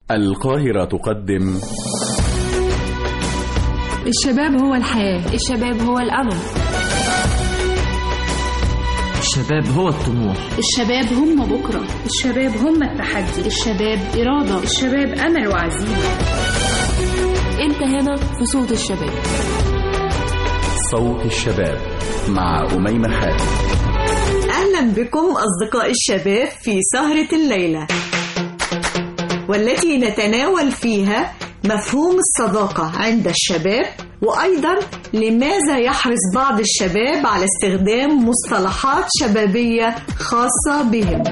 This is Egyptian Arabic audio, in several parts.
القاهرة تقدم الشباب هو الحياة الشباب هو الأمل الشباب هو الطموح الشباب هم بكرة الشباب هم التحدي الشباب إرادة الشباب أمل وعزيمة انت هنا في صوت الشباب صوت الشباب مع أميمة خالد أهلا بكم أصدقاء الشباب في سهرة الليلة والتي نتناول فيها مفهوم الصداقة عند الشباب وأيضا لماذا يحرص بعض الشباب على استخدام مصطلحات شبابية خاصة بهم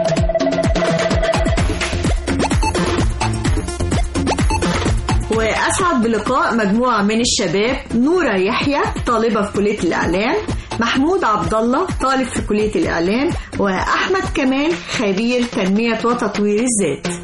وأسعد بلقاء مجموعة من الشباب نورة يحيى طالبة في كلية الإعلام محمود عبد الله طالب في كلية الإعلام وأحمد كمال خبير تنمية وتطوير الذات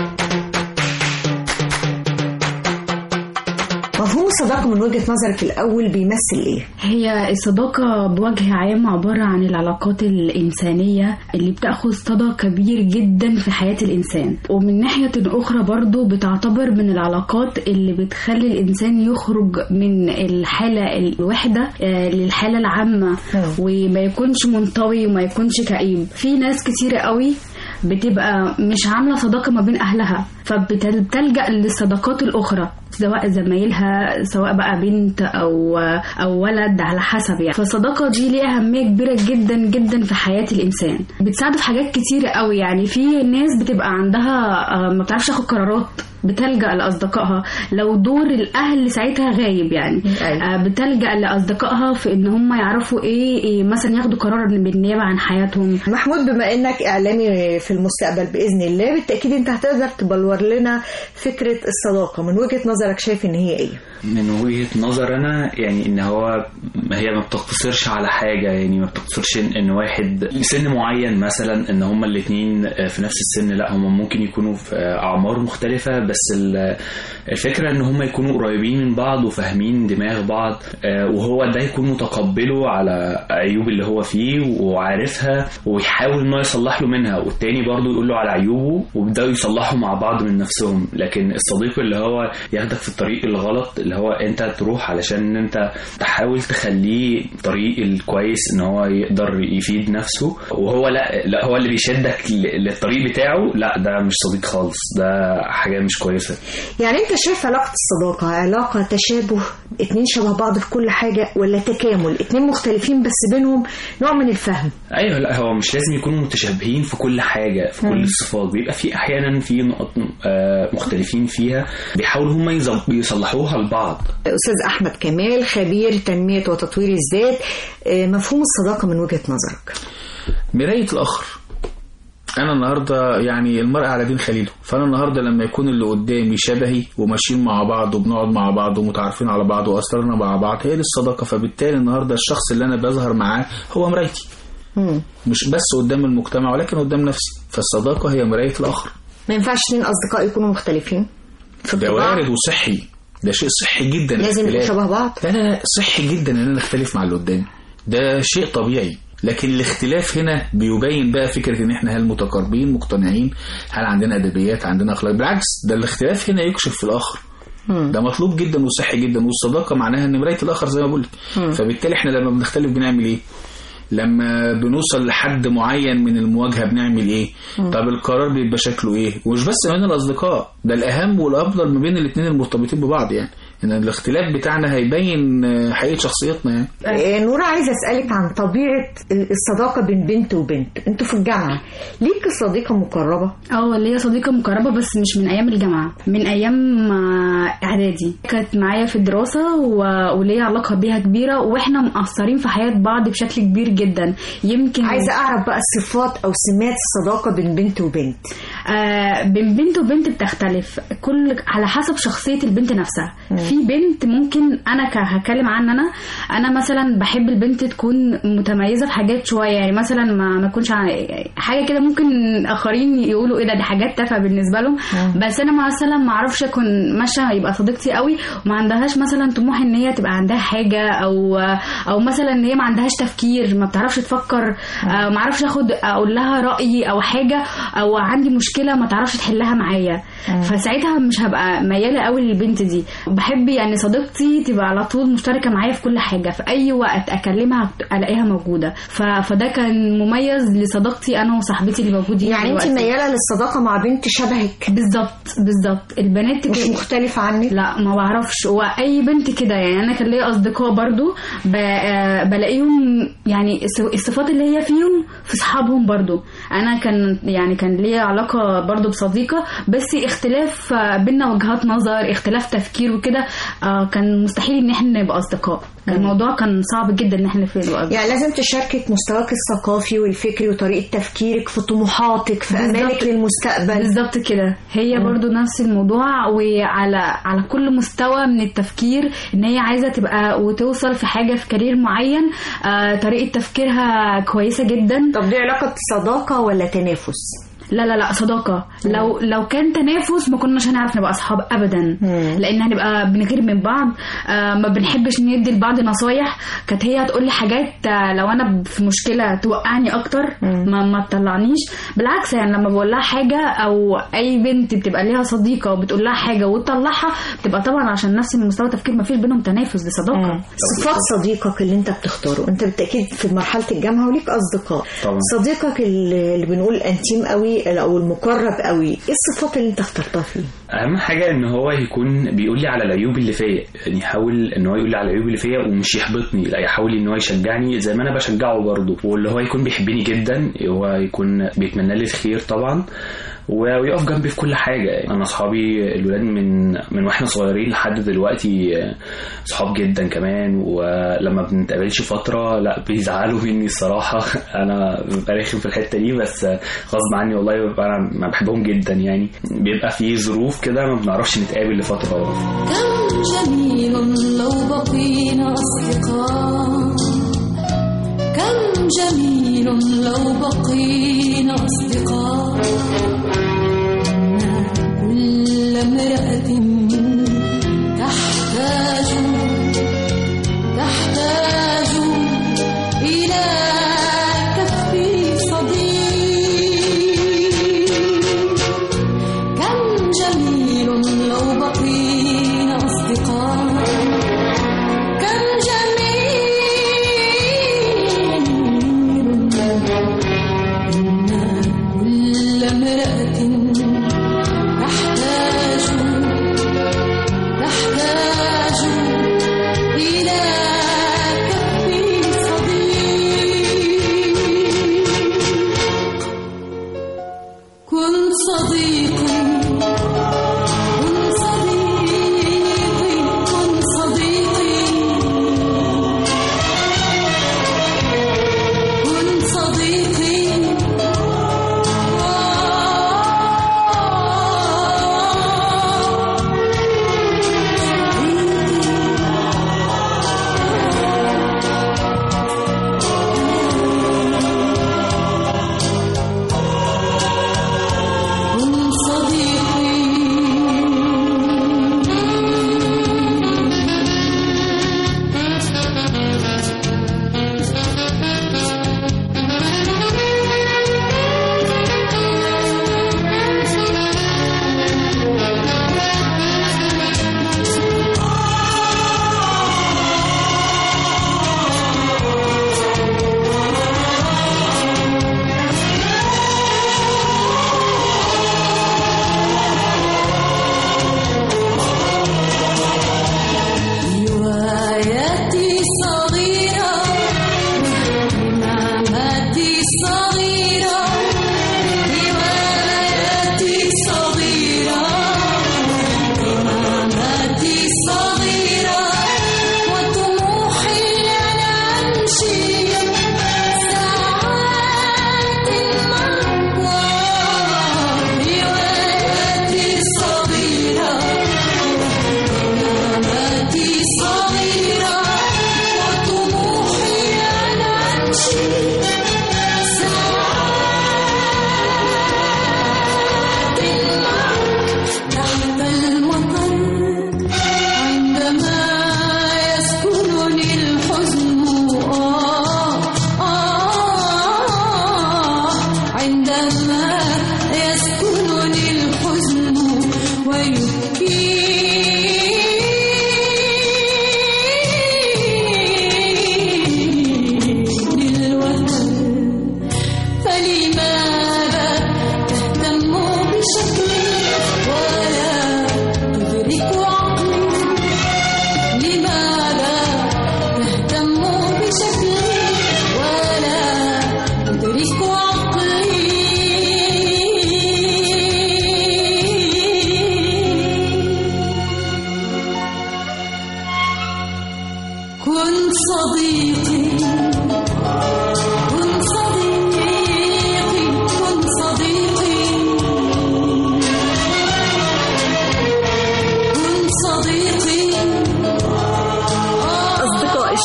مفهوم الصداقة من وجهة نظرك الأول بيمثل إيه؟ هي الصداقة بوجه عام عبارة عن العلاقات الإنسانية اللي بتأخذ صدى كبير جدا في حياة الإنسان ومن ناحية أخرى برضو بتعتبر من العلاقات اللي بتخلي الإنسان يخرج من الحالة الوحدة آه، للحالة العامة وما يكونش منطوي وما يكونش كئيب في ناس كتيرة قوي بتبقى مش عاملة صداقة ما بين أهلها فبتلجأ للصداقات الأخرى سواء زمايلها سواء بقى بنت أو أو ولد على حسب يعني فالصداقة دي ليها أهمية كبيرة جدا جدا في حياة الإنسان بتساعده في حاجات كتيرة قوي يعني في ناس بتبقى عندها آه، ما بتعرفش تاخد قرارات بتلجأ لأصدقائها لو دور الأهل ساعتها غايب يعني أيوة. آه، بتلجأ لأصدقائها في إن هم يعرفوا إيه, إيه مثلا ياخدوا قرار بالنيابة عن حياتهم محمود بما انك اعلامي في المستقبل باذن الله بالتاكيد انت هتقدر تبلور لنا فكره الصداقه من وجهه نظرك شايف ان هي ايه من وجهة نظر أنا يعني إن هو هي ما بتقتصرش على حاجة يعني ما بتقتصرش إن إن واحد سن معين مثلا إن هما الاتنين في نفس السن لا هما ممكن يكونوا في أعمار مختلفة بس ال- الفكرة إن هما يكونوا قريبين من بعض وفاهمين دماغ بعض آه، وهو ده يكون متقبله على عيوب اللي هو فيه وعارفها ويحاول إن هو يصلح له منها والتاني برضه يقول له على عيوبه ويبدأوا يصلحوا مع بعض من نفسهم لكن الصديق اللي هو ياخدك في الطريق الغلط اللي هو انت تروح علشان ان انت تحاول تخليه طريق الكويس ان هو يقدر يفيد نفسه وهو لا لا هو اللي بيشدك ل- للطريق بتاعه لا ده مش صديق خالص ده حاجة مش كويسة يعني انت شايف علاقه الصداقه علاقه تشابه اتنين شبه بعض في كل حاجه ولا تكامل اتنين مختلفين بس بينهم نوع من الفهم ايوه لا هو مش لازم يكونوا متشابهين في كل حاجه في كل الصفات بيبقى في احيانا في نقط آه، مختلفين فيها بيحاولوا هم يز- يصلحوها لبعض استاذ احمد كمال خبير تنميه وتطوير الذات اه، مفهوم الصداقه من وجهه نظرك مراية الآخر أنا النهاردة يعني المرء على دين خليله فأنا النهاردة لما يكون اللي قدامي شبهي وماشيين مع بعض وبنقعد مع بعض ومتعارفين على بعض وأسرارنا مع بعض هي دي الصداقة فبالتالي النهاردة الشخص اللي أنا بظهر معاه هو مرايتي مم. مش بس قدام المجتمع ولكن قدام نفسي فالصداقة هي مراية الآخر ما ينفعش اتنين اصدقاء يكونوا مختلفين في ده الطباع وارد وصحي ده شيء صحي جدا لازم يكونوا الاختلاف. شبه بعض لا لا لا صحي جدا ان انا اختلف مع اللي قدامي ده شيء طبيعي لكن الاختلاف هنا بيبين بقى فكره ان احنا هل متقاربين مقتنعين هل عندنا ادبيات عندنا اخلاق بالعكس ده الاختلاف هنا يكشف في الاخر ده مطلوب جدا وصحي جدا والصداقه معناها ان مرايه الاخر زي ما بقول فبالتالي احنا لما بنختلف بنعمل ايه لما بنوصل لحد معين من المواجهه بنعمل ايه طب القرار بيبقى شكله ايه ومش بس ما بين الاصدقاء ده الاهم والافضل ما بين الاثنين المرتبطين ببعض يعني ان الاختلاف بتاعنا هيبين آه، حقيقه شخصيتنا يعني اه، نورة عايزة أسألك عن طبيعة الصداقة بين بنت وبنت انتوا في الجامعة ليك صديقة مقربة اه ليا صديقة مقربة بس مش من أيام الجامعة من أيام آه، إعدادي كانت معايا في الدراسة و- وليا علاقة بيها كبيرة وإحنا مقصرين في حياة بعض بشكل كبير جدا يمكن عايزة أعرف بقى صفات أو سمات الصداقة بين بنت وبنت آه بين بنت وبنت بتختلف كل على حسب شخصية البنت نفسها في بنت ممكن أنا ك- هتكلم عن أنا أنا مثلا بحب البنت تكون متميزة في حاجات شوية يعني مثلا ما ما تكونش ع- حاجة كده ممكن آخرين يقولوا إيه ده دي حاجات تافهة بالنسبة لهم بس أنا مثلا ما أعرفش أكون ماشية يبقى صديقتي قوي وما عندهاش مثلا طموح إن هي تبقى عندها حاجة أو أو مثلا إن هي ما عندهاش تفكير ما بتعرفش تفكر آه، ما اعرفش اخد اقول لها رايي او حاجه او عندي مشكله ما تعرفش تحلها معايا فساعتها مش هبقى مياله قوي للبنت دي بحب يعني صديقتي تبقى على طول مشتركه معايا في كل حاجه في اي وقت اكلمها الاقيها موجوده ف... فده كان مميز لصداقتي انا وصاحبتي اللي موجودين يعني انت دلوقتي. مياله للصداقه مع بنت شبهك بالظبط بالظبط البنات مش كده- مختلفه عنك لا ما بعرفش هو اي بنت كده يعني انا كان ليا اصدقاء برضو ب... آه، بلاقيهم يعني الص- الصفات اللي هي فيهم في اصحابهم برضو انا كان يعني كان ليا علاقه برضو بصديقه بس اختلاف آه، بينا وجهات نظر اختلاف تفكير وكده آه، كان مستحيل ان احنا نبقى اصدقاء الموضوع كان صعب جدا ان احنا نبقى أصدقاء. يعني لازم تشاركك مستواك الثقافي والفكري وطريقه تفكيرك في طموحاتك في بالظبط. امالك للمستقبل بالظبط كده هي برضو نفس الموضوع وعلى على كل مستوى من التفكير ان هي عايزه تبقى وتوصل في حاجه في كارير معين آه طريقه تفكيرها كويسه جدا طب دي علاقه صداقه ولا تنافس لا لا لا صداقه لو لو كان تنافس ما كناش هنعرف نبقى اصحاب ابدا لان هنبقى بنغير من بعض آه ما بنحبش ندي لبعض نصايح كانت هي تقول لي حاجات آه لو انا في مشكله توقعني اكتر ما ما تطلعنيش بالعكس يعني لما بقول لها حاجه او اي بنت بتبقى ليها صديقه وبتقول لها حاجه وتطلعها بتبقى طبعا عشان نفس المستوى التفكير ما فيش بينهم تنافس دي صداقه صفات صديقك اللي انت بتختاره انت بالتاكيد في مرحله الجامعه وليك اصدقاء طبعا. صديقك اللي اللي بنقول انتيم قوي او المقرب قوي ايه الصفات اللي انت اخترتها فيه اهم حاجه ان هو يكون بيقول لي على العيوب اللي فيا يعني يحاول ان هو يقول لي على العيوب اللي فيا ومش يحبطني لا يحاول ان هو يشجعني زي ما انا بشجعه برضه واللي هو يكون بيحبني جدا هو يكون بيتمنى لي الخير طبعا و- ويقف جنبي في كل حاجه انا اصحابي الولاد من من واحنا صغيرين لحد دلوقتي صحاب جدا كمان ولما بنتقابلش فتره لا بيزعلوا مني الصراحه انا ببقى رخم في الحته دي بس غصب عني والله ببقى انا ما بحبهم جدا يعني بيبقى في ظروف كده ما بنعرفش نتقابل لفتره كم جميل لو بقينا أصدقاء كم جميل لو بقينا أصدقاء إن كل امرأة تحتاج تحتاج إلى كف صديق كم جميل لو بقينا أصدقاء كم جميل إن كل امرأة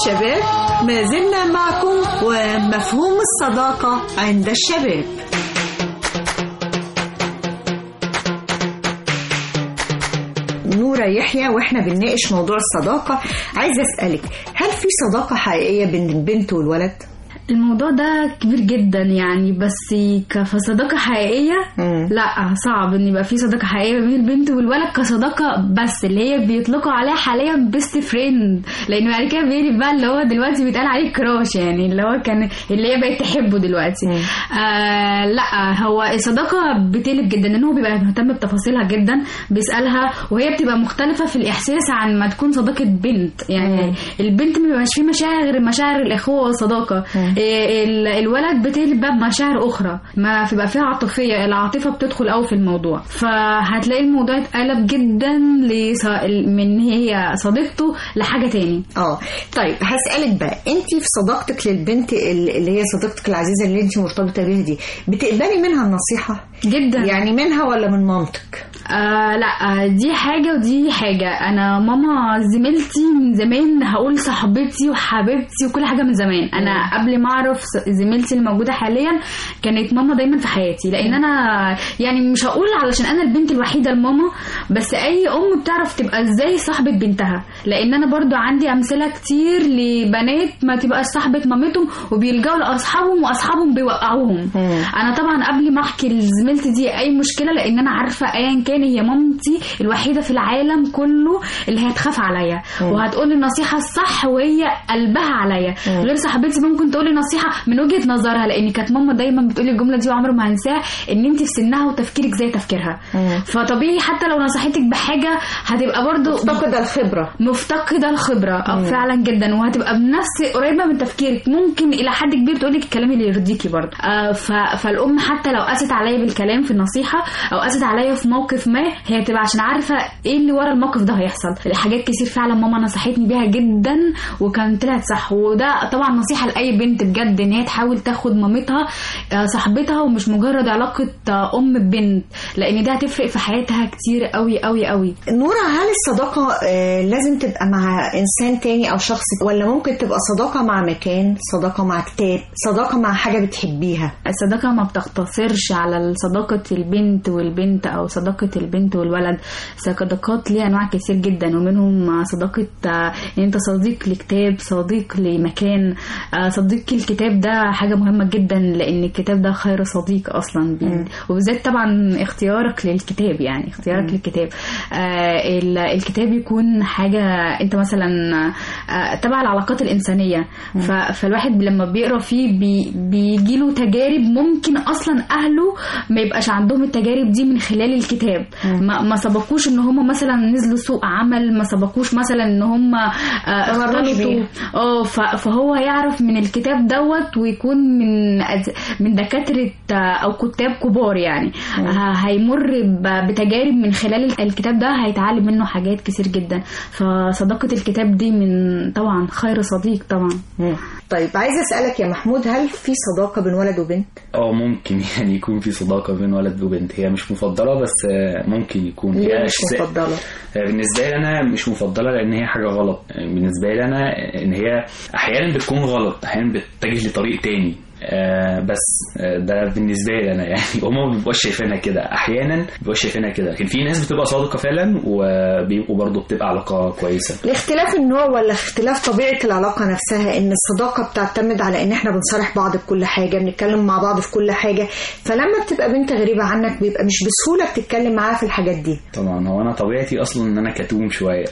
الشباب ما زلنا معكم ومفهوم الصداقة عند الشباب نورة يحيى واحنا بنناقش موضوع الصداقة عايزة اسألك هل في صداقة حقيقية بين البنت والولد؟ الموضوع ده كبير جدا يعني بس كصداقة حقيقية مم. لا صعب ان يبقى في صداقة حقيقية بين البنت والولد كصداقة بس اللي هي بيطلقوا عليها حاليا بيست فريند لان بعد كده بيقلب بقى اللي هو دلوقتي بيتقال عليه كراش يعني اللي هو كان اللي هي بقت تحبه دلوقتي آه لا هو الصداقة بتقلب جدا ان هو بيبقى مهتم بتفاصيلها جدا بيسألها وهي بتبقى مختلفة في الاحساس عن ما تكون صداقة بنت يعني البنت ما بيبقاش فيه مشاعر غير مشاعر الاخوة والصداقة إيه، ال- الولد بتقلب بقى بمشاعر اخرى ما بيبقى فيها عاطفيه العاطفه بتدخل قوي في الموضوع فهتلاقي الموضوع اتقلب جدا لص... من هي صديقته لحاجه تاني اه طيب هسألك بقى انت في صداقتك للبنت ال- اللي هي صديقتك العزيزة اللي انت مرتبطة بيها دي بتقبلي منها النصيحة؟ جدا يعني منها ولا من مامتك؟ آه لا آه، دي حاجة ودي حاجة أنا ماما زميلتي من زمان هقول صاحبتي وحبيبتي وكل حاجة من زمان أنا قبل ما أعرف س- زميلتي الموجودة حاليا كانت ماما دايما في حياتي لأن أنا يعني مش هقول علشان أنا البنت الوحيدة لماما بس أي أم بتعرف تبقى إزاي صاحبة بنتها لأن أنا برضو عندي أمثلة كتير لبنات ما تبقاش صاحبة مامتهم وبيلجأوا لأصحابهم وأصحابهم بيوقعوهم انا طبعا قبل ما احكي لزميلتي دي اي مشكله لان انا عارفه ايا كان هي مامتي الوحيده في العالم كله اللي هي هتخاف عليا وهتقول لي النصيحه الصح وهي قلبها عليا غير صاحبتي ممكن تقول لي نصيحه من وجهه نظرها لان كانت ماما دايما بتقول لي الجمله دي وعمري ما هنساها ان انت في سنها وتفكيرك زي تفكيرها فطبيعي حتى لو نصحتك بحاجه هتبقى برضو مفتقدة الخبرة مفتقده الخبره اه فعلا جدا وهتبقى بنفس قريبه من تفكيرك ممكن الى حد كبير تقول لك الكلام اللي يرضيكي برضه آه ف- فالام حتى لو قست عليا بالكلام في النصيحه او قست عليا في موقف ما هي تبقى عشان عارفه ايه اللي ورا الموقف ده هيحصل حاجات كتير فعلا ماما نصحتني بيها جدا وكان طلعت صح وده طبعا نصيحه لاي بنت بجد ان هي تحاول تاخد مامتها آه، صاحبتها ومش مجرد علاقه آه، ام ببنت لان ده هتفرق في حياتها كتير قوي قوي قوي نورة هل الصداقة آه، لازم تبقى مع إنسان تاني أو شخص ولا ممكن تبقى صداقة مع مكان صداقة مع كتاب صداقة مع حاجة بتحبيها الصداقة ما بتقتصرش على صداقة البنت والبنت أو صداقة البنت والولد صداقات ليها أنواع كتير جدا ومنهم صداقة آه، إن أنت صديق لكتاب صديق لمكان آه، صديق الكتاب ده حاجة مهمة جدا لأن الكتاب ده خير صديق أصلا بي- وبالذات طبعا اختيارك للكتاب يعني اختيارك للكتاب آه، ال- الكتاب يكون حاجة أنت مثلا آه، تبع العلاقات الإنسانية ف- فالواحد لما بيقرا فيه بي بيجيله تجارب ممكن اصلا اهله ما يبقاش عندهم التجارب دي من خلال الكتاب ما, ما سبقوش ان هم مثلا نزلوا سوق عمل ما سبقوش مثلا ان هم آه، تمرنوا اختلطوا بيها. اه ف- فهو يعرف من الكتاب دوت ويكون من أد- من دكاتره آه، او كتاب كبار يعني ه- هيمر ب- بتجارب من خلال الكتاب ده هيتعلم منه حاجات كتير جدا فصداقه الكتاب دي من طبعا خير صديق طبعا طيب عايزة أسألك يا محمود هل في صداقة بين ولد وبنت؟ اه ممكن يعني يكون في صداقة بين ولد وبنت هي مش مفضلة بس آه، ممكن يكون ليه هي مش أجزاء- مفضلة؟ آه، بالنسبة لي أنا مش مفضلة لأن هي حاجة غلط آه، بالنسبة لي أنا إن هي أحيانا بتكون غلط أحيانا بتتجه لطريق تاني آه بس آه ده بالنسبه لي انا يعني هما ما بيبقوش شايفينها كده احيانا بيبقوش شايفينها كده لكن في ناس بتبقى صادقه فعلا وبيبقوا برضه بتبقى علاقه كويسه الاختلاف النوع ولا اختلاف طبيعة العلاقة نفسها ان الصداقة بتعتمد على ان احنا بنصارح بعض بكل حاجة بنتكلم مع بعض في كل حاجة فلما بتبقى بنت غريبة عنك بيبقى مش بسهولة بتتكلم معاها في الحاجات دي طبعا هو انا طبيعتي اصلا ان انا كتوم شويه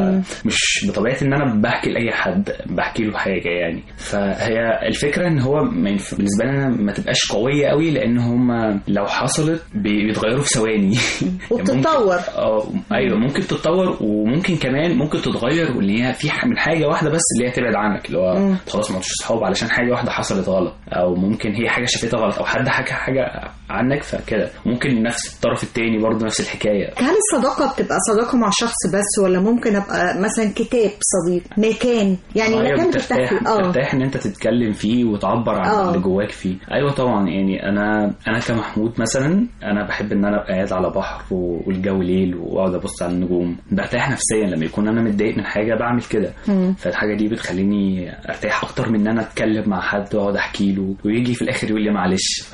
فمش بطبيعتي ان انا بحكي لاي حد بحكي له حاجه يعني فهي الفكره ان هو ما ينف... بالنسبه لي انا ما تبقاش قويه قوي لان هم لو حصلت بي- بيتغيروا في ثواني وبتتطور. ممكن- اه ايوه ممكن تتطور وممكن كمان ممكن تتغير واللي هي في ح- من حاجه واحده بس اللي هي تبعد عنك اللي هو خلاص ما عدتش صحاب علشان حاجه واحده حصلت غلط او ممكن هي حاجه شافتها غلط او حد حكى حاجه عنك فكده ممكن نفس الطرف التاني برضه نفس الحكايه هل الصداقة بتبقى صداقة مع شخص بس ولا ممكن ابقى مثلا كتاب صديق مكان يعني آه، مكان بترتاح بترتاح فيه اه بترتاح ان انت تتكلم فيه وتعبر عن اه آه. اللي جواك فيه ايوه طبعا يعني انا انا كمحمود مثلا انا بحب ان انا ابقى قاعد على بحر و- والجو ليل واقعد ابص على النجوم برتاح نفسيا لما يكون انا متضايق من حاجه بعمل كده فالحاجه دي بتخليني ارتاح اكتر من ان انا اتكلم مع حد واقعد احكي له ويجي في الاخر يقول لي معلش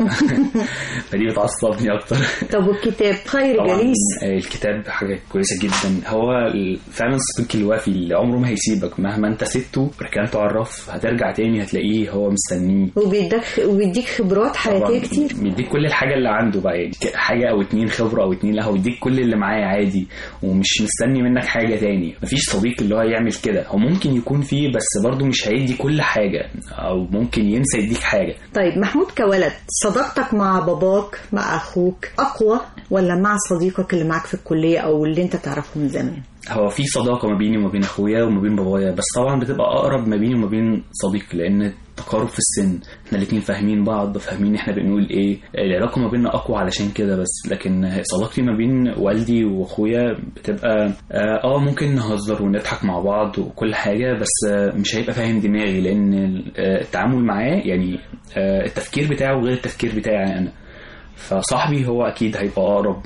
فدي بتعصبني اكتر طب والكتاب خير طبعا جليس الكتاب حاجه كويسه جدا هو ال- فعلا الصديق الوفي اللي عمره ما هيسيبك مهما انت سبته ركنته على الرف هترجع تاني هتلاقيه هو مستنيه وبيديك وبيديك خبرات حياتيه طبعاً كتير بيديك كل الحاجه اللي عنده بقى يعني ك- حاجه او اتنين خبره او اتنين لا هو بيديك كل اللي معاه عادي ومش مستني منك حاجه تاني مفيش صديق اللي هو يعمل كده هو ممكن يكون فيه بس برضه مش هيدي كل حاجه او ممكن ينسى يديك حاجه طيب محمود كولد صداقتك مع باباك مع اخوك اقوى ولا مع صديقك اللي معاك في الكليه او اللي انت تعرفه من زمان هو في صداقة ما بيني وما بين أخويا وما بين بابايا بس طبعا بتبقى أقرب ما بيني وما بين صديق لأن تقارب في السن احنا الاتنين فاهمين بعض فاهمين احنا بنقول ايه العلاقة ما بيننا أقوى علشان كده بس لكن صداقتي ما بين والدي وأخويا بتبقى اه آه، ممكن نهزر ونضحك مع بعض وكل حاجة بس آه، مش هيبقى فاهم دماغي لأن آه، التعامل معاه يعني آه، التفكير بتاعه غير التفكير بتاعي أنا فصاحبي هو أكيد هيبقى أقرب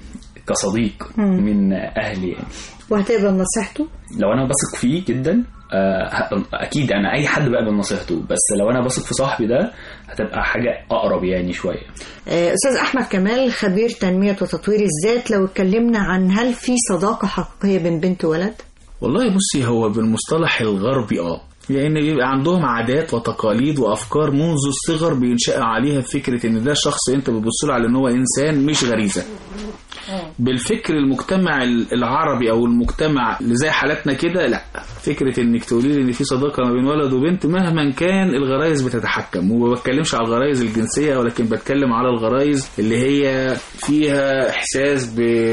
كصديق من أهلي يعني وهتقبل نصيحته لو انا بثق فيه جدا آه، ه- اكيد انا اي حد بقبل نصيحته بس لو انا بثق في صاحبي ده هتبقى حاجه اقرب يعني شويه آه، استاذ احمد كمال خبير تنميه وتطوير الذات لو اتكلمنا عن هل في صداقه حقيقيه بين بنت وولد والله بصي هو بالمصطلح الغربي اه لان بيبقى عندهم عادات وتقاليد وافكار منذ الصغر بينشأ عليها فكره ان ده شخص انت بتبص له على ان هو انسان مش غريزه بالفكر المجتمع العربي او المجتمع اللي زي حالتنا كده لا فكره انك تقولي لي ان في صداقه ما بين ولد وبنت مهما كان الغرايز بتتحكم وما بتكلمش على الغرايز الجنسيه ولكن بتكلم على الغرايز اللي هي فيها احساس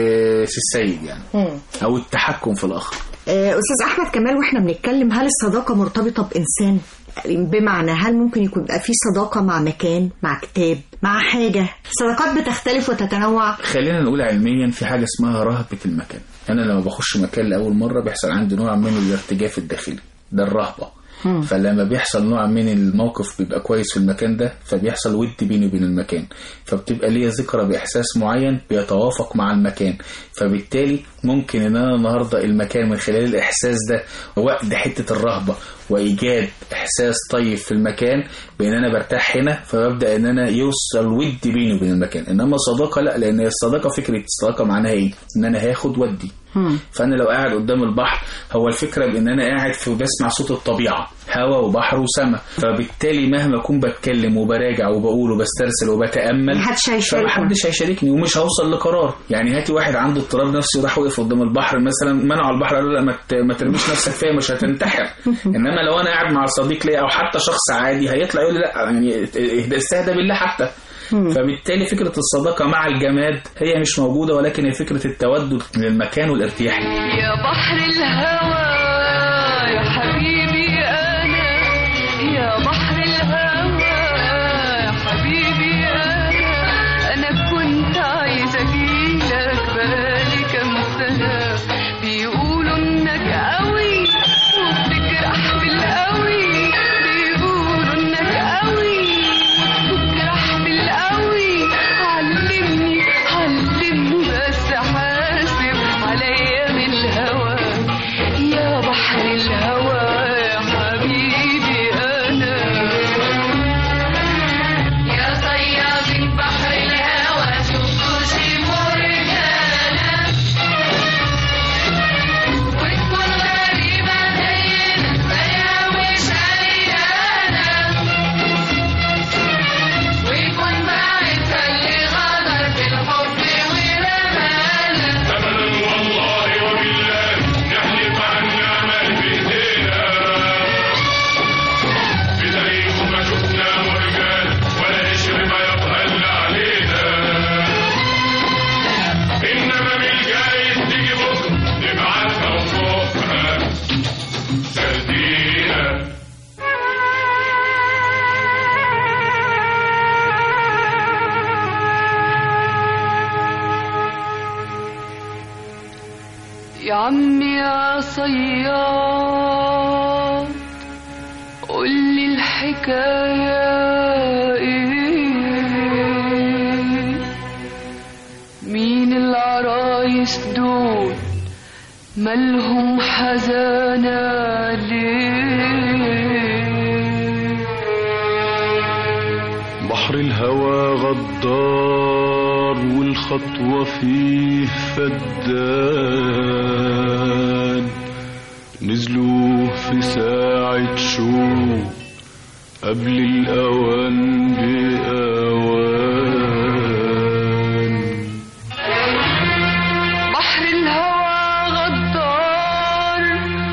بالسيد يعني او التحكم في الاخر آه، استاذ احمد كمال واحنا بنتكلم هل الصداقه مرتبطه بانسان بمعنى هل ممكن يكون يبقى في صداقه مع مكان مع كتاب مع حاجه صداقات بتختلف وتتنوع خلينا نقول علميا في حاجه اسمها رهبه المكان انا لما بخش مكان لاول مره بيحصل عندي نوع من الارتجاف الداخلي ده الرهبه فلما بيحصل نوع من الموقف بيبقى كويس في المكان ده فبيحصل ود بيني وبين المكان فبتبقى ليا ذكرى باحساس معين بيتوافق مع المكان فبالتالي ممكن ان انا النهارده المكان من خلال الاحساس ده وقت حته الرهبه وايجاد احساس طيب في المكان بان انا برتاح هنا فببدا ان انا يوصل ود بيني وبين المكان انما صداقه لا لان الصداقه فكره الصداقه معناها ايه ان انا هاخد ودي فانا لو قاعد قدام البحر هو الفكره بان انا قاعد في بسمع صوت الطبيعه هواء وبحر وسماء فبالتالي مهما اكون بتكلم وبراجع وبقول وبسترسل وبتامل محدش هيشاركني. فمحدش هيشاركني ومش هوصل لقرار يعني هاتي واحد عنده اضطراب نفسي وراح وقف قدام البحر مثلا منعوا البحر قالوا لا ما ت- ما ترميش نفسك فيها مش هتنتحر انما لو انا قاعد مع صديق ليا او حتى شخص عادي هيطلع يقول لي لا يعني اهدى- استهدى بالله حتى فبالتالي فكرة الصداقة مع الجماد هي مش موجودة ولكن هي فكرة التودد للمكان والارتياح يا بحر الهوى يا حبيبي أنا يا بحر الهوى يا حبيبي أنا أنا كنت عايزة أجيلك بقالي كام سنة بيقولوا إنك قوي وبتجرح بالقوي بيقولوا إنك قوي وبتجرح بالقوي علمني علمني بس حاسب عليا من الهوى يا بحر الهوى يا حبيبي أنا يا صياد بحر الهوى شوفوا شي مرجانة وتكون غريبة زينا زيها مش عيانة ويكون باعتها اللي غدر بالحب ورمانا أبدا والله وبالله نحلف عن نعمل بإيدينا بتاريخ ما شفنا مرجان ولا قشر ما يطهل علينا إنما بالجايز تيجي بكرة نبعتها وصوفها سردينا يا عمي يا صياد قولي الحكاية مالهم حزانا ليه بحر الهوى غدار والخطوة فيه فدان نزلوا في ساعة شوق قبل الأوان بأوان بحر الهوى غدار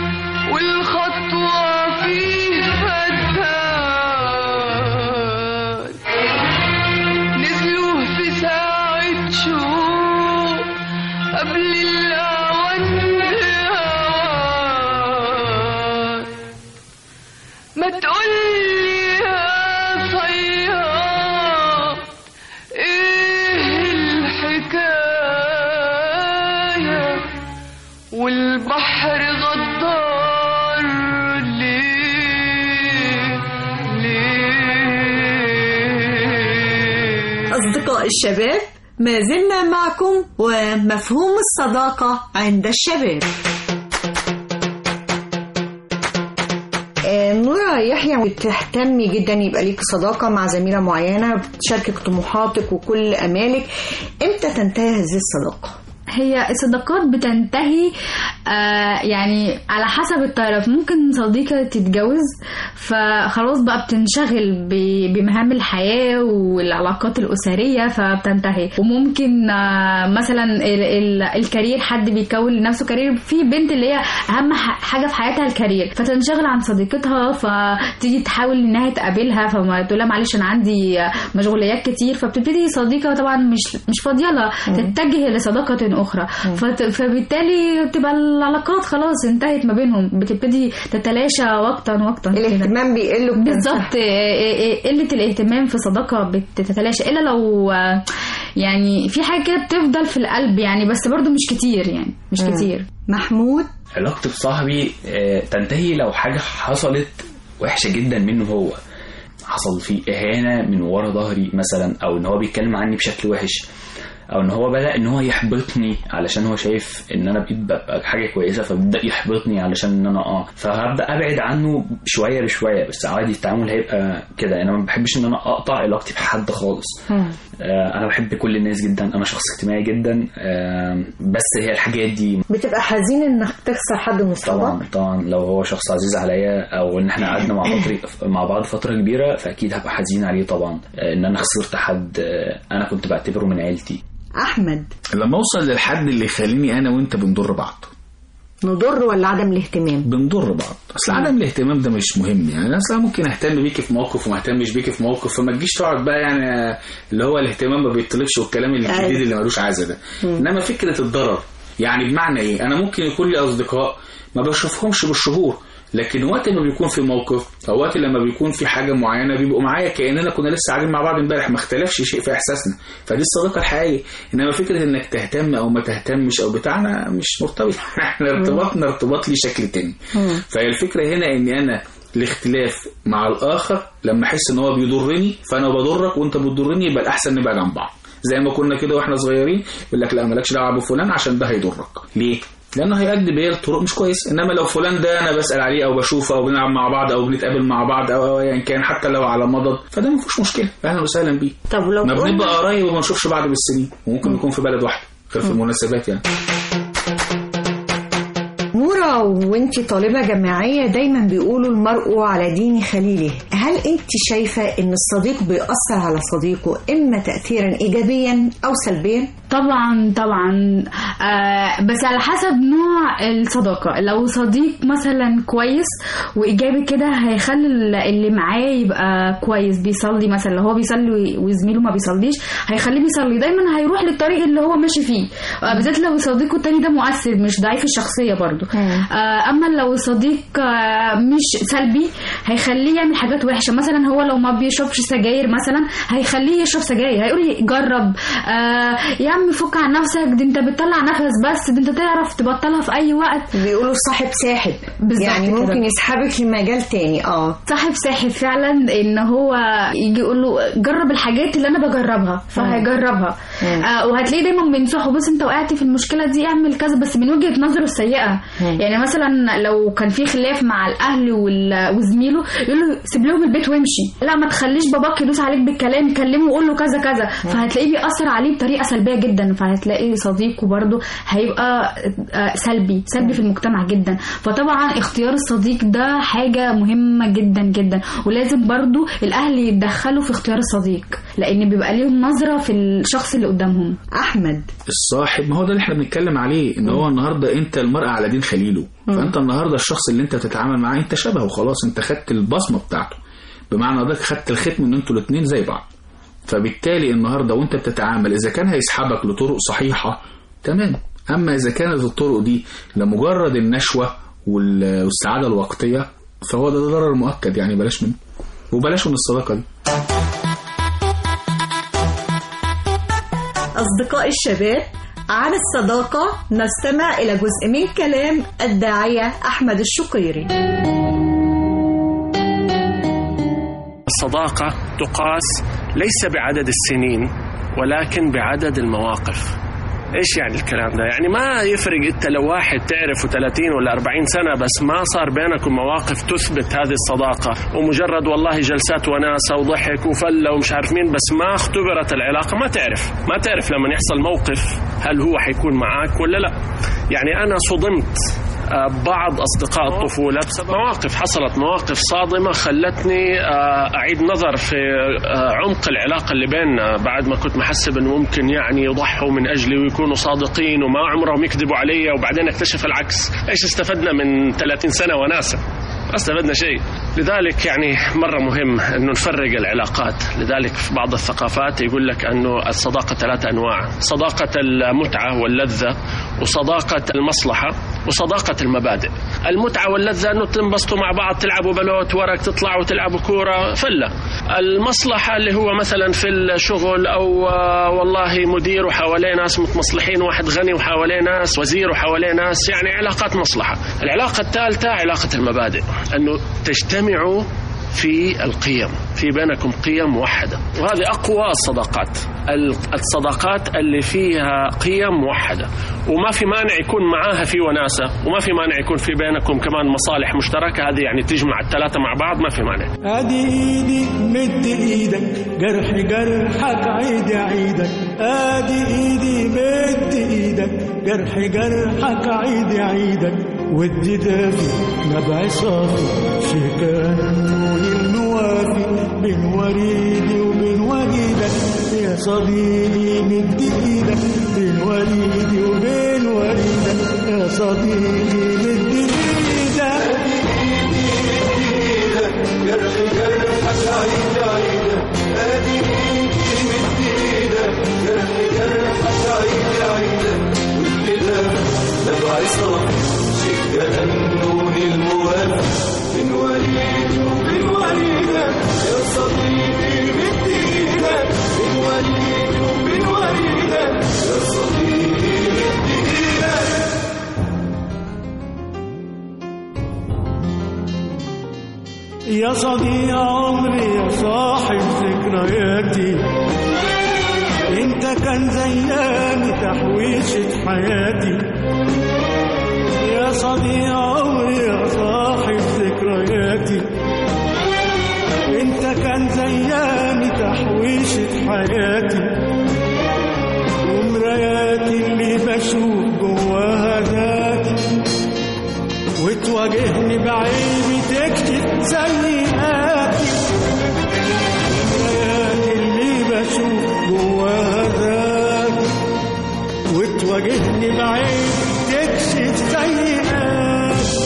والخطوة فيه فتان نزلوا في ساعة شوق قبل الأوان بأوان ما تقولي يا صياد ايه الحكاية والبحر غدار ليه ليه أصدقاء الشباب ما زلنا معكم ومفهوم الصداقة عند الشباب آه، نورا يحيى بتهتمي جدا يبقى ليك صداقة مع زميلة معينة بتشاركك طموحاتك وكل أمالك امتى تنتهي هذه الصداقة؟ هي الصداقات بتنتهي آه يعني على حسب الطرف ممكن صديقة تتجوز فخلاص بقى بتنشغل ب- بمهام الحياة والعلاقات الأسرية فبتنتهي وممكن آه مثلا ال ال الكارير حد بيكون لنفسه كارير في بنت اللي هي أهم ح- حاجة في حياتها الكارير فتنشغل عن صديقتها فتيجي تحاول إنها تقابلها فما تقول لها معلش أنا عندي آه، مشغوليات كتير فبتبتدي صديقة طبعا مش مش فاضية لها تتجه لصداقة أخرى فت- فبالتالي بتبقى العلاقات خلاص انتهت ما بينهم بتبتدي تتلاشى وقتا وقتا كده. الاهتمام بيقل وبتنتهي. بالظبط إيه- إيه- قلة الاهتمام في صداقة بتتلاشى إلا لو آه، يعني في حاجة كده بتفضل في القلب يعني بس برضو مش كتير يعني مش مم. كتير محمود علاقتي بصاحبي آه، تنتهي لو حاجة حصلت وحشة جدا منه هو حصل فيه إهانة من ورا ظهري مثلا أو إن هو بيتكلم عني بشكل وحش أو إن هو بدأ إن هو يحبطني علشان هو شايف إن أنا بقيت ببقى حاجة كويسة فبيبدأ يحبطني علشان إن أنا أه فهبدأ أبعد عنه شوية بشوية بس عادي التعامل هيبقى كده أنا ما بحبش إن أنا أقطع علاقتي بحد خالص آه، انا بحب كل الناس جدا انا شخص اجتماعي جدا آه، بس هي الحاجات دي بتبقى حزين انك تخسر حد من اصحابك طبعا طبعا لو هو شخص عزيز عليا او ان احنا قعدنا مع فتره مع بعض فتره كبيره فاكيد هبقى حزين عليه طبعا آه، ان انا خسرت حد آه، انا كنت بعتبره من عيلتي احمد لما اوصل للحد اللي يخليني انا وانت بنضر بعض نضر ولا عدم الاهتمام بنضر بعض اصل عدم الاهتمام ده مش مهم يعني انا اصلا ممكن اهتم بيكي في موقف وما اهتمش بيكي في موقف فما تجيش تقعد بقى يعني اللي هو الاهتمام ما بيطلبش والكلام الجديد أيوة. اللي ملوش عازه ده انما فكره الضرر يعني بمعنى ايه انا ممكن يكون لي اصدقاء ما بشوفهمش بالشهور لكن وقت ما بيكون في موقف او وقت لما بيكون في حاجه معينه بيبقوا معايا كاننا كنا لسه قاعدين مع بعض امبارح ما اختلفش شيء في احساسنا فدي الصداقه الحقيقيه انما فكره انك تهتم او ما تهتمش او بتاعنا مش مرتبط احنا ارتباطنا ارتباط ليه شكل تاني فهي الفكره هنا اني انا الاختلاف مع الاخر لما احس ان هو بيضرني فانا بضرك وانت بتضرني يبقى الاحسن نبعد عن بعض زي ما كنا كده واحنا صغيرين يقول لك لا مالكش دعوه بفلان عشان ده هيضرك ليه لانه هيؤدي بيا لطرق مش كويس انما لو فلان ده انا بسال عليه او بشوفه او بنلعب مع بعض او بنتقابل مع بعض او او ايا كان حتى لو على مضض فده ما فيهوش مشكله اهلا وسهلا بيه طب لو ما قلنا- بنبقى قرايب وما نشوفش بعض بالسنين وممكن نكون في بلد واحده غير في المناسبات يعني نورا وانت طالبة جامعية دايما بيقولوا المرء على دين خليله هل انت شايفة ان الصديق بيأثر على صديقه اما تأثيرا ايجابيا او سلبيا طبعا طبعا آه بس على حسب نوع الصداقة لو صديق مثلا كويس وإيجابي كده هيخلي اللي معاه يبقى كويس بيصلي مثلا لو هو بيصلي وزميله ما بيصليش هيخليه بيصلي دايما هيروح للطريق اللي هو ماشي فيه آه بالذات لو صديقه التاني ده مؤثر مش ضعيف الشخصية برضو آه اما لو صديق آه مش سلبي هيخليه يعمل حاجات وحشة مثلا هو لو ما بيشربش سجاير مثلا هيخليه يشرب سجاير هيقول لي جرب آه يا عم فك عن نفسك دي انت بتطلع نفس بس دي انت تعرف تبطلها في اي وقت بيقولوا صاحب ساحب بالظبط يعني كده. ممكن يسحبك لمجال تاني اه صاحب ساحب فعلا ان هو يجي يقول له جرب الحاجات اللي انا بجربها فهيجربها مم. آه وهتلاقيه دايما بينصحه بس انت وقعت في المشكله دي اعمل كذا بس من وجهه نظره السيئه مم. يعني مثلا لو كان في خلاف مع الاهل وال- وزميله يقول له سيب لهم البيت وامشي لا ما تخليش باباك يدوس عليك بالكلام كلمه وقول له كذا كذا فهتلاقيه بيأثر عليه بطريقه سلبيه جدا فهتلاقي صديقه برضه هيبقى آه، سلبي سلبي في المجتمع جدا فطبعا اختيار الصديق ده حاجه مهمه جدا جدا ولازم برضه الاهل يتدخلوا في اختيار الصديق لان بيبقى ليهم نظره في الشخص اللي قدامهم احمد الصاحب ما هو ده اللي احنا بنتكلم عليه ان هو النهارده انت المرء على دين خليله فانت النهارده الشخص اللي انت بتتعامل معاه انت شبهه خلاص انت خدت البصمه بتاعته بمعنى ده خدت الختم ان انتوا الاثنين زي بعض فبالتالي النهارده وانت بتتعامل اذا كان هيسحبك لطرق صحيحه تمام اما اذا كانت الطرق دي لمجرد النشوه وال- والسعاده الوقتيه فهو ده ضرر مؤكد يعني بلاش منه وبلاش من الصداقه دي أصدقاء الشباب عن الصداقة نستمع إلى جزء من كلام الداعية أحمد الشقيري الصداقة تقاس ليس بعدد السنين ولكن بعدد المواقف ايش يعني الكلام ده؟ يعني ما يفرق انت لو واحد تعرفه 30 ولا 40 سنه بس ما صار بينكم مواقف تثبت هذه الصداقه ومجرد والله جلسات وناسه وضحك وفله ومش عارف مين بس ما اختبرت العلاقه ما تعرف، ما تعرف لما يحصل موقف هل هو حيكون معاك ولا لا. يعني انا صدمت آه، بعض أصدقاء الطفولة بسبب مواقف حصلت مواقف صادمة خلتني آه، أعيد نظر في آه، عمق العلاقة اللي بيننا بعد ما كنت محسب أنه ممكن يعني يضحوا من أجلي ويكونوا صادقين وما عمرهم يكذبوا علي وبعدين اكتشف العكس إيش استفدنا من 30 سنة وناسة ما استفدنا شيء لذلك يعني مرة مهم أنه نفرق العلاقات لذلك في بعض الثقافات يقول لك أنه الصداقة ثلاث أنواع صداقة المتعة واللذة وصداقة المصلحة وصداقة المبادئ المتعة واللذة أنه تنبسطوا مع بعض تلعبوا بلوت ورق تطلعوا تلعبوا كورة فلة المصلحة اللي هو مثلا في الشغل أو آه، والله مدير وحواليه ناس متمصلحين واحد غني وحواليه ناس وزير وحواليه ناس يعني علاقات مصلحة العلاقة الثالثة علاقة المبادئ أنه تجتمعوا في القيم في بينكم قيم موحدة وهذه أقوى الصداقات ال- الصداقات اللي فيها قيم موحدة وما في مانع يكون معاها في وناسة وما في مانع يكون في بينكم كمان مصالح مشتركة هذه يعني تجمع الثلاثة مع بعض ما في مانع ادي ايدي مد ايدك جرح جرحك عيد عيدك ادي ايدي مد ايدك جرح جرحك عيد عيدك ودي دافي نبع صافي في كانون الموافي بين وريدي وبين وريدك يا صديقي مد ايدك بين وريدي وبين وريدك يا صديقي مد ايدك يا صديق عمري يا صاحب ذكرياتي انت كان زياني تحويشة حياتي يا صديق عمري يا صاحب ذكرياتي انت كان زياني تحويشة حياتي ومراياتي اللي بشوف جواها ذاتي وتواجهني بعيني تكشف سيئاتي مراياتي اللي بشوف جواها ذاتي وتواجهني بعيني تكشف سيئاتي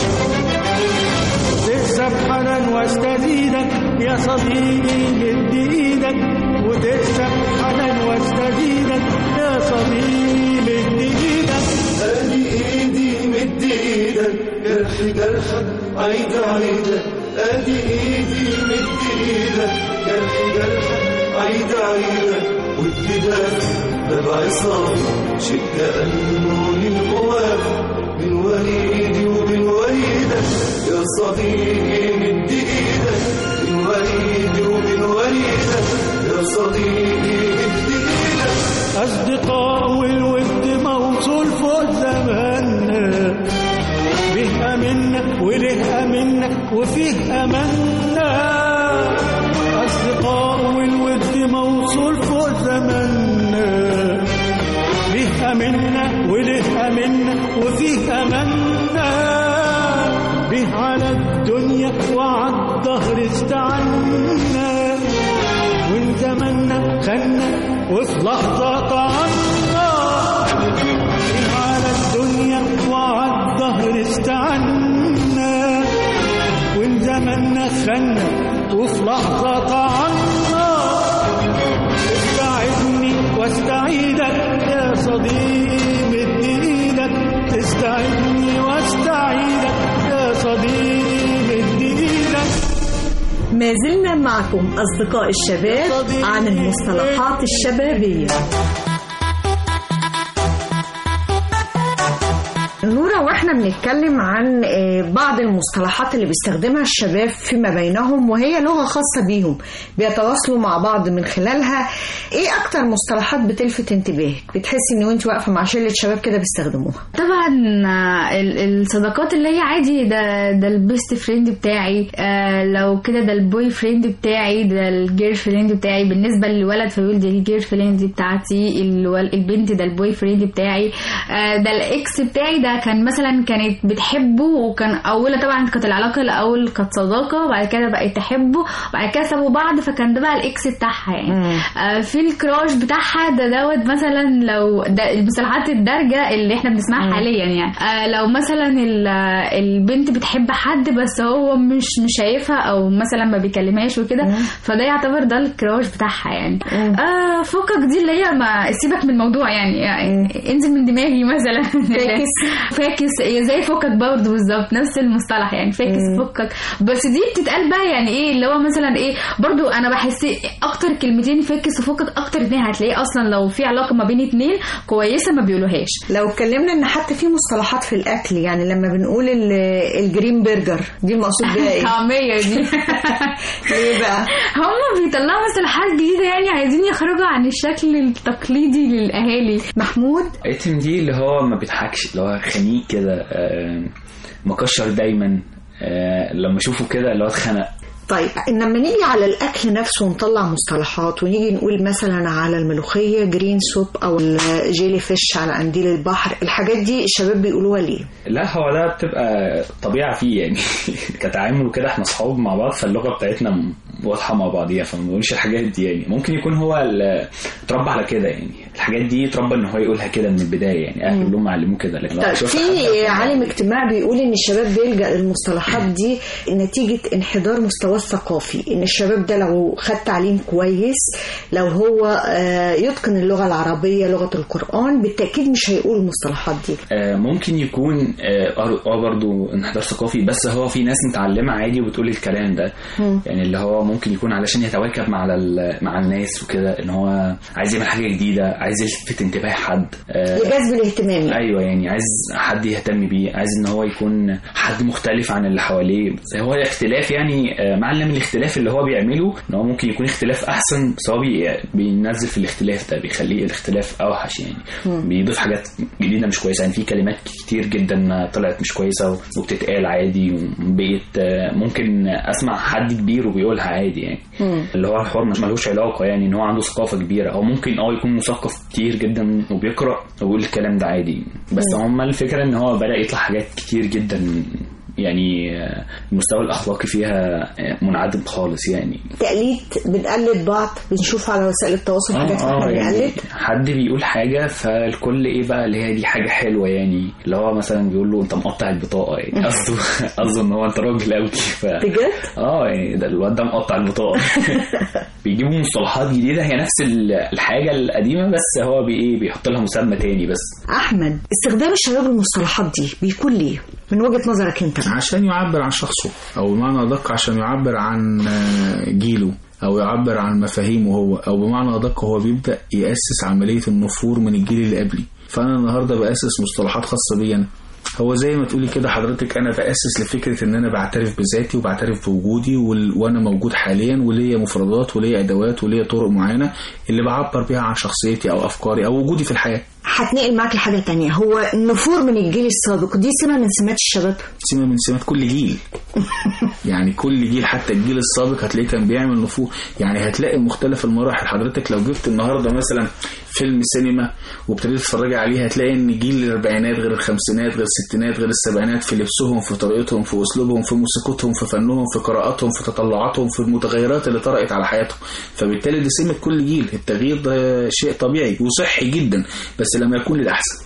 تكسب حنان واستزيدك يا صديقي مد ايدك وتكسب حنان واستزيدك يا صديقي مد ايدك ادي ايدي مد ايدك جرح جرحك عيد عيدك ادي ايدي مد ايدك جرح جرحك عيد عيدك ودي دافي نبع صافي شئت كأنه للقوافي من وريدي ومن وريدك يا صديقي مد ايدك من وريدي ومن وريدك يا صديقي مد ايدك أصدقاء والود موصول فوق زماننا به أمنا وله أمنا وفيه أمنا أصدقاء والود موصول فوق زماننا به أمنا وله أمنا وفيه أمنا به على الدنيا وعلى الظهر استعنا وان زمنا خنا وفي لحظة طعنا على الدنيا وعلى الظهر استعنا وان زمنا خنا وفي لحظة طعنا استعدني واستعيدك يا صديقي مد ايدك تستعدني واستعيدك يا صديقي مد ايدك ما زلنا معكم أصدقاء الشباب عن المصطلحات الشبابية نورة واحنا بنتكلم عن آه، بعض المصطلحات اللي بيستخدمها الشباب فيما بينهم وهي لغة خاصة بيهم بيتواصلوا مع بعض من خلالها ايه اكتر مصطلحات بتلفت انتباهك بتحسي ان وانت واقفة مع شلة شباب كده بيستخدموها طبعا آه، ال- الصداقات اللي هي عادي ده ده البيست فريند بتاعي آه لو كده ده البوي فريند بتاعي ده الجير فريند بتاعي بالنسبه للولد فيقول دي الجير فريند بتاعتي الول- البنت ده البوي فريند بتاعي آه ده الاكس بتاعي ده كان مثلا كانت بتحبه وكان اولها طبعا كانت العلاقه الاول كانت صداقه وبعد كده بقت تحبه وبعد كده سابوا بعض فكان ده بقى الاكس بتاعها يعني آه في الكراش بتاعها ده دوت مثلا لو ده المصطلحات الدارجه اللي احنا بنسمعها حاليا يعني آه لو مثلا ال- البنت بتحب حد بس هو مش مش شايفها او مثلا ما بيكلمهاش وكده فده يعتبر ده الكراش بتاعها يعني آه فكك دي اللي هي ما سيبك من الموضوع يعني, يعني انزل من دماغي مثلا فاكس. فاكس هي زي فكك برضه بالظبط نفس المصطلح يعني فاكس فكك بس دي بتتقال بقى يعني ايه اللي هو مثلا ايه برضه انا بحس اكتر كلمتين فاكس وفكك اكتر اتنين هتلاقيه اصلا لو في علاقه ما بين اتنين كويسه ما بيقولوهاش لو اتكلمنا ان حتى في مصطلحات في الاكل يعني لما بنقول ال- الجرين برجر دي المقصود بيها ايه؟ طعميه دي ليه بقى؟ هم بيطلعوا مصطلحات جديده يعني عايزين يخرجوا عن الشكل التقليدي للاهالي محمود ايتم دي اللي هو ما بيضحكش اللي هو خنيق كده آه، مكشر دايما آه، لما اشوفه كده اللي هو اتخنق طيب لما نيجي على الاكل نفسه ونطلع مصطلحات ونيجي نقول مثلا على الملوخيه جرين سوب او الجيلي فيش على قنديل البحر الحاجات دي الشباب بيقولوها ليه؟ لا هو ده بتبقى طبيعة فيه يعني كتعامل وكده احنا اصحاب مع بعض فاللغة بتاعتنا م- واضحة مع بعضيها فما بنقولش الحاجات دي يعني ممكن يكون هو ال- اتربى على كده يعني الحاجات دي اتربى ان هو يقولها كده من البداية يعني اهله كلهم معلموه كده لكن لو طيب شفت في عالم اجتماع بيقول ان الشباب بيلجأ للمصطلحات دي نتيجة انحدار مستواه الثقافي ان الشباب ده لو خد تعليم كويس لو هو آه، يتقن اللغة العربية لغة القرآن بالتأكيد مش هيقول المصطلحات دي آه، ممكن يكون اه آه، اه برضو انحدار ثقافي بس هو في ناس متعلمة عادي وبتقول الكلام ده يعني اللي هو ممكن يكون علشان يتواكب مع ال- مع الناس وكده ان هو عايز يعمل حاجة جديدة عايز يلفت انتباه حد آه، لجذب الاهتمام يعني. ايوه يعني عايز حد يهتم بيه عايز ان هو يكون حد مختلف عن اللي حواليه هو الاختلاف يعني آه، معلم الاختلاف اللي هو بيعمله ان هو ممكن يكون اختلاف احسن بس هو بي- بينزل في الاختلاف ده بيخليه الاختلاف اوحش يعني مم. بيضيف حاجات جديده مش كويسه يعني في كلمات كتير جدا طلعت مش كويسه وبتتقال عادي وبقيت آه، ممكن اسمع حد كبير وبيقولها عادي يعني اللي هو الحوار مش ملوش علاقه يعني ان هو عنده ثقافه كبيره او ممكن اه يكون مثقف كتير جدا وبيقرا وبيقول الكلام ده عادي بس مم. هم الفكره ان هو بدا يطلع حاجات كتير جدا يعني آه، المستوى الاخلاقي فيها آه، منعدم خالص يعني تقليد بنقلد بعض بنشوف على وسائل التواصل حاجات فاحنا يعني بنقلد حد بيقول حاجة فالكل ايه بقى اللي هي دي حاجة حلوة يعني اللي هو مثلا بيقول له انت مقطع البطاقة يعني قصده قصده ان هو انت راجل قوي ف بجد؟ اه يعني ده الواد ده مقطع البطاقة بيجيبوا مصطلحات جديدة هي نفس ال- الحاجة القديمة بس هو بي ايه بيحط لها مسمى تاني بس احمد استخدام الشباب المصطلحات دي بيكون ليه؟ من وجهة نظرك انت عشان يعبر عن شخصه او بمعنى ادق عشان يعبر عن آه، جيله او يعبر عن مفاهيمه هو او بمعنى ادق هو بيبدا ياسس عمليه النفور من الجيل اللي قبلي فانا النهارده باسس مصطلحات خاصه بي انا هو زي ما تقولي كده حضرتك انا باسس لفكره ان انا بعترف بذاتي وبعترف بوجودي وال... وانا موجود حاليا وليا مفردات وليا ادوات وليا طرق معينه اللي بعبر بيها عن شخصيتي او افكاري او وجودي في الحياه هتنقل معاك لحاجة تانية هو النفور من الجيل السابق دي سمة من سمات الشباب سمة من سمات كل جيل يعني كل جيل حتى الجيل السابق هتلاقيه كان بيعمل نفور يعني هتلاقي مختلف المراحل حضرتك لو جبت النهارده مثلا فيلم سينما وابتديت تتفرجي عليه هتلاقي ان جيل الاربعينات غير الخمسينات غير الستينات غير السبعينات في لبسهم في طريقتهم في اسلوبهم في موسيقتهم في فنهم في قراءاتهم في تطلعاتهم في المتغيرات اللي طرأت على حياتهم فبالتالي دي سمة كل جيل التغيير ده شيء طبيعي وصحي جدا بس لما يكون للأحسن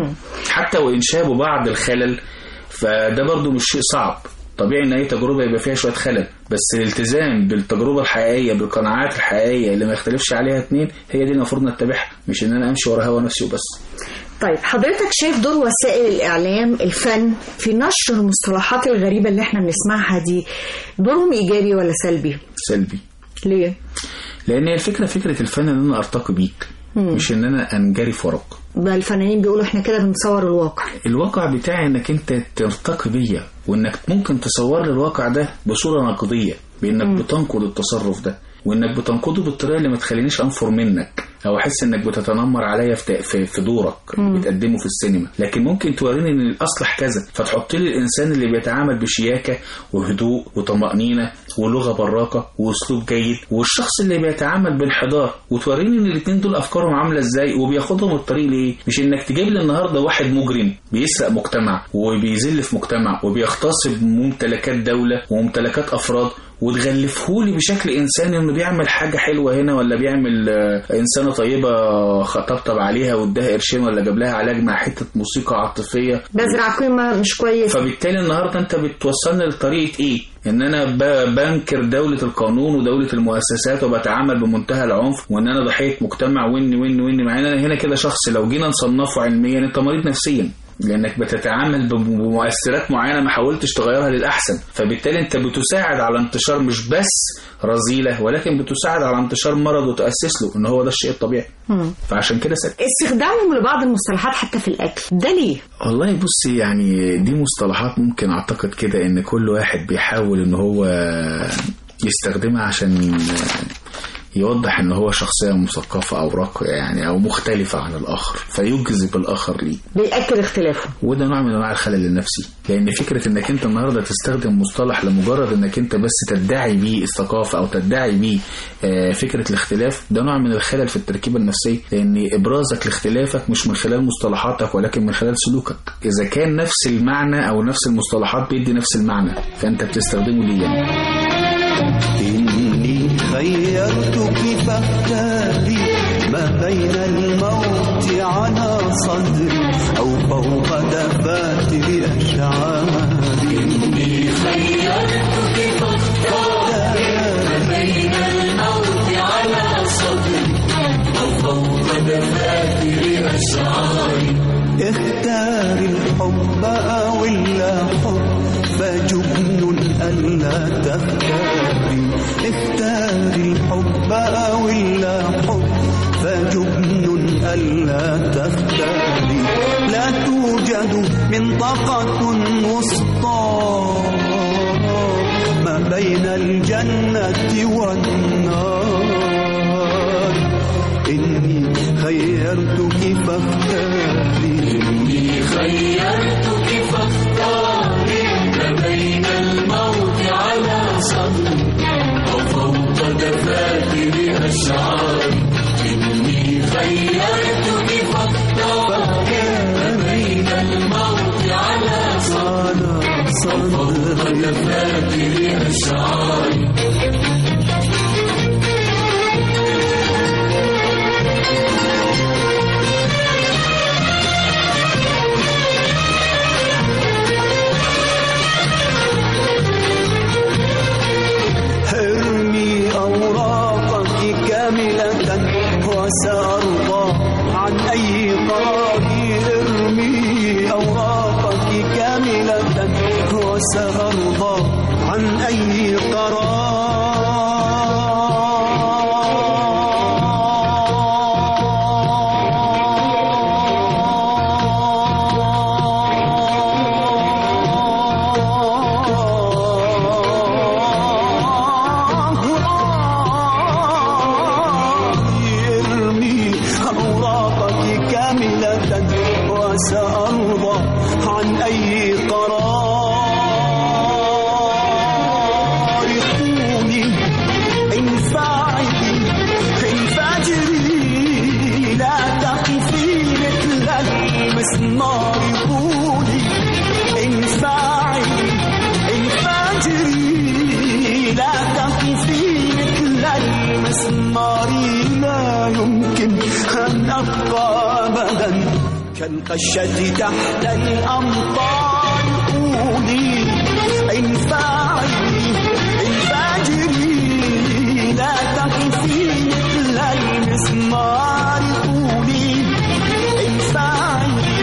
حتى وإن شابوا بعض الخلل فده برضو مش شيء صعب طبيعي ان اي تجربه يبقى فيها شويه خلل بس الالتزام بالتجربه الحقيقيه بالقناعات الحقيقيه اللي ما يختلفش عليها اتنين هي دي المفروض نتبعها مش ان انا امشي ورا هوا نفسي وبس طيب حضرتك شايف دور وسائل الإعلام الفن في نشر المصطلحات الغريبة اللي احنا بنسمعها دي دورهم إيجابي ولا سلبي؟ سلبي ليه؟ لان هي الفكره فكره الفن ان انا ارتقي بيك مم. مش ان انا انجرف وراك بقى الفنانين بيقولوا احنا كده بنصور الواقع الواقع بتاعي انك انت ترتقي بيا وانك ممكن تصور لي الواقع ده بصوره نقديه بانك بتنقد التصرف ده وانك بتنقده بالطريقه اللي ما تخلينيش انفر منك او احس انك بتتنمر عليا في في, في دورك اللي بتقدمه في السينما لكن ممكن توريني ان الاصلح كذا فتحط لي الانسان اللي بيتعامل بشياكه وهدوء وطمانينه ولغه براقه واسلوب جيد والشخص اللي بيتعامل بانحدار وتوريني ان الاثنين دول افكارهم عامله ازاي وبياخدهم الطريق لايه مش انك تجيب لي النهارده واحد مجرم بيسرق مجتمع وبيذل في مجتمع وبيغتصب ممتلكات دوله وممتلكات افراد وتغلفهولي بشكل انساني انه بيعمل حاجه حلوه هنا ولا بيعمل آه، انسانه طيبه خطبطب عليها واداها قرشين ولا جاب لها علاج مع حته موسيقى عاطفيه بزرع قيمة مش كويسة فبالتالي النهارده انت بتوصلني لطريقه ايه؟ ان انا ب- بنكر دوله القانون ودوله المؤسسات وبتعامل بمنتهى العنف وان انا ضحيه مجتمع واني واني واني مع ان انا هنا كده شخص لو جينا نصنفه علميا انت مريض نفسيا لانك بتتعامل بم- بمؤثرات معينه ما حاولتش تغيرها للاحسن فبالتالي انت بتساعد على انتشار مش بس رذيله ولكن بتساعد على انتشار مرض وتاسس له ان هو ده الشيء الطبيعي مم. فعشان كده سكت استخدامهم لبعض المصطلحات حتى في الأكل ده ليه؟ والله بصي يعني دي مصطلحات ممكن اعتقد كده ان كل واحد بيحاول ان هو يستخدمها عشان يوضح ان هو شخصية مثقفة او راقية يعني او مختلفة عن الاخر فيجذب الاخر ليه بيأكد اختلافه وده نوع من انواع الخلل النفسي لان فكره انك انت النهارده تستخدم مصطلح لمجرد انك انت بس تدعي بيه الثقافه او تدعي بيه آه، فكره الاختلاف ده نوع من الخلل في التركيبه النفسيه لان ابرازك لاختلافك مش من خلال مصطلحاتك ولكن من خلال سلوكك اذا كان نفس المعنى او نفس المصطلحات بيدي نفس المعنى فانت بتستخدمه ليه يعني إني خيرتك فاختاري ما بين الموت على صدري أو فوق دفاتر أشعاري إني خيرتك فاختاري ما بين الموت على صدري أو فوق دفاتر أشعاري اختاري الحب أو الحب فجبن ألا تختاري اختاري الحب أو الحب فجبن ألا تختاري لا توجد منطقة وسطى ما بين الجنة والنار إني خيرتك فاختاري إني خيرتك فاختاري ما بين الموت على صدري وفوق دفاتر أشعاري إني خيرتك فاختاري ما بين الموت على صدري وفوق دفاتر أشعاري ارمي أوراقك كاملة وسأرضى عن أي قرار ارمي أوراقك كاملة كاملة وسأرضى عن أي يرمي أوراقك كاملة وسأرضى عن أي قرار قولي انفعلي انفجري لا تقفي مثل المسمار قولي انفعلي انفجري لا تقفي مثل المسمار لا يمكن أن أبقى أبدا كالقشة تحت الأمطار قولي انفعلي انفجري لا تقفي مثل المسمار قولي انفعلي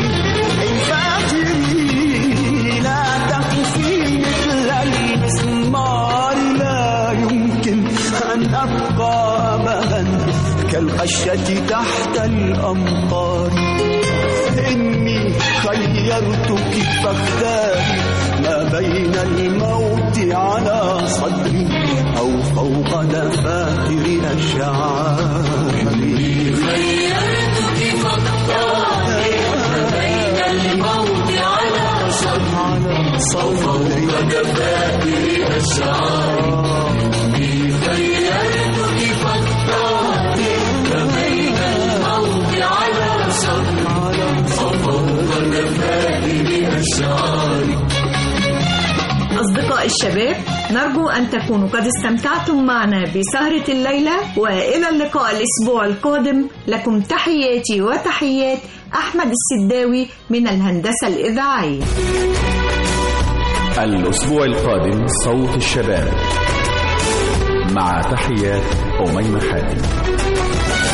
انفجري لا تقفي مثل المسمار لا يمكن أن أبقى أبدا كالقشة تحت الأمطار إني خيرتك فاختاري ما بين الموت على صدري أو فوق دفاتر أشعاري إني خيرتك فاختاري ما بين الموت على صدري فوق دفاتر أشعاري إني خيرتك فاختاري ما بين الموت على صدري فوق دفاتر أشعاري أصدقاء الشباب نرجو أن تكونوا قد استمتعتم معنا بسهرة الليلة وإلى اللقاء الأسبوع القادم لكم تحياتي وتحيات أحمد السداوي من الهندسة الإذاعية الأسبوع القادم صوت الشباب مع تحيات أميمة حاتم